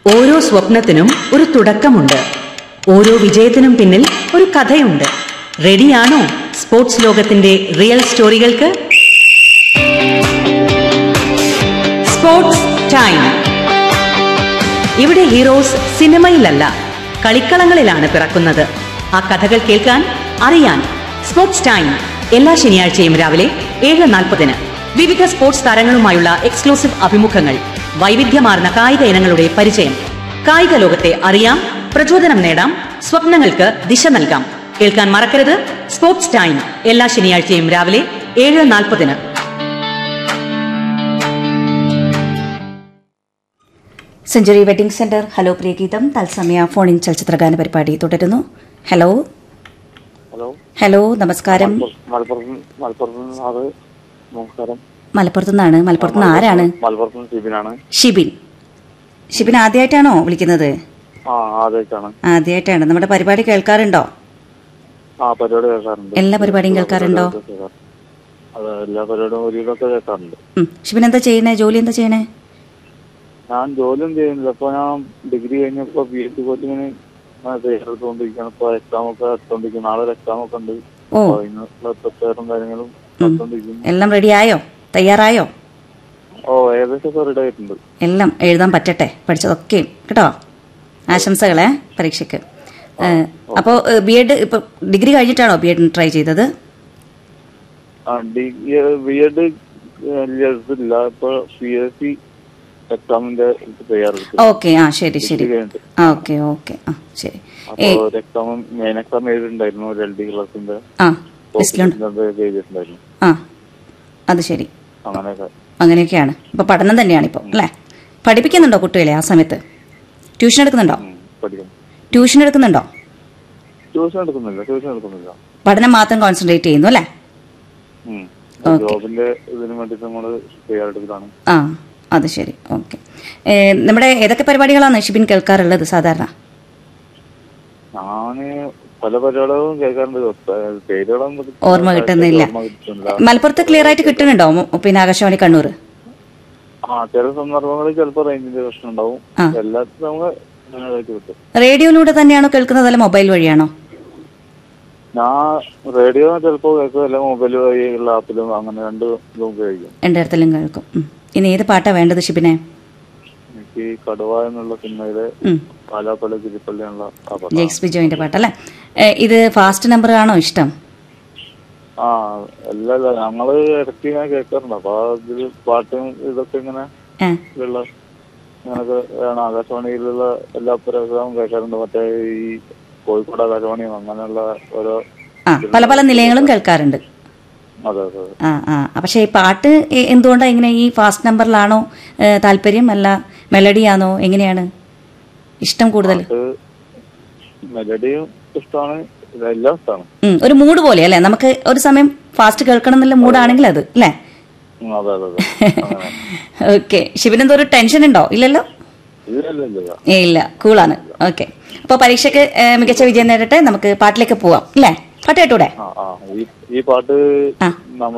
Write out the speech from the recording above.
ഓരോ സ്വപ്നത്തിനും ഒരു തുടക്കമുണ്ട് ഓരോ വിജയത്തിനും പിന്നിൽ ഒരു കഥയുണ്ട് റെഡിയാണോ സ്പോർട്സ് ലോകത്തിന്റെ റിയൽ സ്റ്റോറികൾക്ക് സ്പോർട്സ് ടൈം ഇവിടെ ഹീറോസ് സിനിമയിലല്ല കളിക്കളങ്ങളിലാണ് പിറക്കുന്നത് ആ കഥകൾ കേൾക്കാൻ അറിയാൻ സ്പോർട്സ് ടൈം എല്ലാ ശനിയാഴ്ചയും രാവിലെ ഏഴ് നാൽപ്പതിന് വിവിധ സ്പോർട്സ് താരങ്ങളുമായുള്ള എക്സ്ക്ലൂസീവ് അഭിമുഖങ്ങൾ വൈവിധ്യമാർന്ന കായിക ഇനങ്ങളുടെ പരിചയം കായിക ലോകത്തെ അറിയാം പ്രചോദനം നേടാം സ്വപ്നങ്ങൾക്ക് ദിശ നൽകാം കേൾക്കാൻ മറക്കരുത് സ്പോർട്സ് ടൈം എല്ലാ ശനിയാഴ്ചയും രാവിലെ ഏഴ് നാൽപ്പതിന് സെഞ്ചുറി വെഡിംഗ് സെന്റർ ഹലോ പ്രിയഗീതം തത്സമയ ഫോൺ ഇൻ ചലച്ചിത്രഗാന പരിപാടി തുടരുന്നു ഹലോ ഹലോ ഹലോ നമസ്കാരം മലപ്പുറത്ത് മലപ്പുറത്ത് നിന്ന് അത് നമസ്കാരം മലപ്പുറത്തു നിന്നാണ് മലപ്പുറത്ത് നിന്ന് ആരാണ് മലപ്പുറത്ത് നിന്ന് ഷിബിനാണ് ഷിബിൻ ഷിബിൻ ആദ്യമായിട്ടാണോ വിളിക്കുന്നത് ആ ആദ്യമായിട്ടാണ് ആദ്യമായിട്ടാണ് നമ്മുടെ പരിപാടി കേൾക്കാറുണ്ടോ ആ പരിപാടി കേൾക്കാറുണ്ട് എല്ലാ പരിപാടിയും കേൾക്കാറുണ്ടോ അതെ എല്ലാ പരിപാടിയും ഒരുവിധമൊക്കെ കേൾക്കാറുണ്ട് ഉം. ഷിബിൻ എന്താ ചെയ്യണേ ജോലി എന്താ ചെയ്യണേ ഞാൻ ജോലിയൊന്നും ചെയ്യുന്നില്ല ഇപ്പൊ ഞാൻ ഡിഗ്രി കഴിഞ്ഞപ്പോ പി എച്ച് കോച്ചിങ്ങിന് തയ്യാറെടുത്തുകൊണ്ടിരിക്കുകയാണ് ഇപ്പൊ എക്സാം ഒക്കെ എടുത്തോണ്ടിരിക്കും നാളെ ഒരു എക്സാം ഒക്കെ ഉണ്ട് ഓ അപ്പൊ അതിനുള്ള പ്രിപ്പയറും കാര്യങ്ങളും നടത്തോണ്ടിരിക്കുന്നു എല്ലാം റെഡിയായോ തയ്യാറായോ ഓ ഏകദേശം ഒക്കെ റെഡി ആയിട്ടുണ്ട് എല്ലാം എഴുതാൻ പറ്റട്ടെ പഠിച്ചതൊക്കെ കേട്ടോ ആശംസകളെ പരീക്ഷയ്ക്ക് അപ്പോൾ ബി എഡ് ഇപ്പൊ ഡിഗ്രി കഴിഞ്ഞിട്ടാണോ ബി എഡ് ട്രൈ ചെയ്തത് ആ ഡിഗ്രി ബി എഡ് ഇല്ല ഇപ്പൊ പി എസ് സി എക്സാമിന്റെ തയ്യാറെടുത്തു ഓക്കെ ആ ശരി ശരി ഡിഗ്രി കഴിഞ്ഞിട്ട് ആ ഓക്കെ ഓക്കെ ആ ശരി ഏ അപ്പൊ ഒരു എക്സാം മെയിൻ എക്സാം എഴുതിയിട്ടുണ്ടായിരുന്നു ഒരു എൽ ഡി ക്ലാസിന്റെ ആ ലിസ്റ്റിലുണ്ട് എഴുതിയിട്ടുണ്ടായിരുന്നു ആ അത് ശരി അങ്ങനെയൊക്കെ അങ്ങനെയൊക്കെയാണ് ഇപ്പൊ പഠനം തന്നെയാണ് ഇപ്പോൾ അല്ലേ പഠിപ്പിക്കുന്നുണ്ടോ കുട്ടികളെ ആ സമയത്ത് ട്യൂഷൻ എടുക്കുന്നുണ്ടോ ഉം, പഠിക്കുന്നു ട്യൂഷൻ എടുക്കുന്നുണ്ടോ ട്യൂഷൻ എടുക്കുന്നില്ല ട്യൂഷൻ എടുക്കുന്നില്ല പഠനം മാത്രം കോൺസെൻട്രേറ്റ് ചെയ്യുന്നു അല്ലേ ഉം. Okay. ജോബിന്റെ ഇതിന് വേണ്ടിട്ട് നമ്മള് തയ്യാറെടുക്കലാണ് ആ അത് ശരി ഓക്കെ നമ്മുടെ ഏതൊക്കെ പരിപാടികളാണ് ഷിബിൻ കേൾക്കാറുള്ളത് സാധാരണ ഞാന് പല പരിപാടികളും കേൾക്കാറുണ്ട് പ- പേരുകളൊന്നും ഓർമ്മ കിട്ടുന്നില്ല ഓർമ്മ കിട്ടുന്നില്ല മലപ്പുറത്ത് ക്ലിയർ ആയിട്ട് കിട്ടുന്നുണ്ടോ മു- പിന്നെ ആകാശവാണി കണ്ണൂർ ആ ചില സന്ദർഭങ്ങളിൽ ചിലപ്പോ റേഞ്ചിന്റെ പ്രശ്നം ഉണ്ടാവും ആ. എല്ലാത്തിനും നമുക്ക് നല്ലതായിട്ട് കിട്ടും റേഡിയോയിലൂടെ തന്നെയാണോ കേൾക്കുന്നത് അല്ല മൊബൈൽ വഴിയാണോ ഞാൻ റേഡിയോ ചിലപ്പോ കേൾക്കും അല്ല മൊബൈൽ വഴിയുള്ള ആപ്പിലും അങ്ങനെ രണ്ട് ഇതും ഉപയോഗിക്കും രണ്ടിടത്തിലും കേൾക്കും ഉം. ഇനി ഏത് പാട്ടാ വേണ്ടത് ഷിബിനെ എനിക്ക് കടുവ എന്നുള്ള സിനിമയിലെ ഉം. പാലാപ്പല തിരുപ്പള്ളി എന്നുള്ള ആ പാട്ടാണ്. ജെക്സ് ബിജോയിന്റെ പാട്ടല്ലേ ഏ, ഇത് ഫാസ്റ്റ് നമ്പർ ആണോ ഇഷ്ടം ആ അല്ല അല്ല ഞങ്ങള് ഇടയ്ക്ക് ഇങ്ങനെ കേൾക്കാറുണ്ട് അപ്പൊ ഇതിൽ പാട്ടും ഇതൊക്കെ ഇങ്ങനെ ഏ, ഉള്ള അങ്ങനൊക്കെ ആണ് ആകാശവാണിയിലുള്ള എല്ലാ പ്രോഗ്രാമും കേൾക്കാറുണ്ട് മറ്റേ ഈ കോഴിക്കോട് ആകാശവാണിയും അങ്ങനെയുള്ള ഓരോ ആ പല പല നിലയങ്ങളും കേൾക്കാറുണ്ട് അതെ അതെ അതെ. ആ ആ പക്ഷേ ഈ പാട്ട് എ- എന്തുകൊണ്ടാ ഇങ്ങനെ ഈ ഫാസ്റ്റ് നമ്പറിലാണോ ഏ, താല്പര്യം അല്ല മെലഡിയാണോ എങ്ങനെയാണ് ഇഷ്ടം കൂടുതൽ അത് മെലഡിയും ഇഷ്ടമാണ് ഇതെല്ലാം ഇഷ്ടമാണ് ഉം, ഒരു മൂഡ് പോലെ അല്ലേ നമുക്ക് ഒരു സമയം ഫാസ്റ്റ് കേൾക്കണം എന്നുള്ള മൂഡാണെങ്കിൽ അത് അല്ലേ ഉം, അതെ അതെ അതെ അങ്ങനെ ഓക്കെ ശിവനെന്തോ ഒരു ടെൻഷൻ ഉണ്ടോ ഇല്ലല്ലോ ഇല്ല ഇല്ല ഇല്ല ഇല്ല ഏ ഇല്ല കൂളാണ് ഓക്കെ അപ്പോൾ പരീക്ഷയ്ക്ക് ഏ, മികച്ച വിജയം നേടട്ടെ നമുക്ക് പാട്ടിലേക്ക് പോവാം അല്ലേ പാട്ട് കേട്ടൂടെ ആ ആ ഈ ഈ പാട്ട് ആ. നമ്മൾ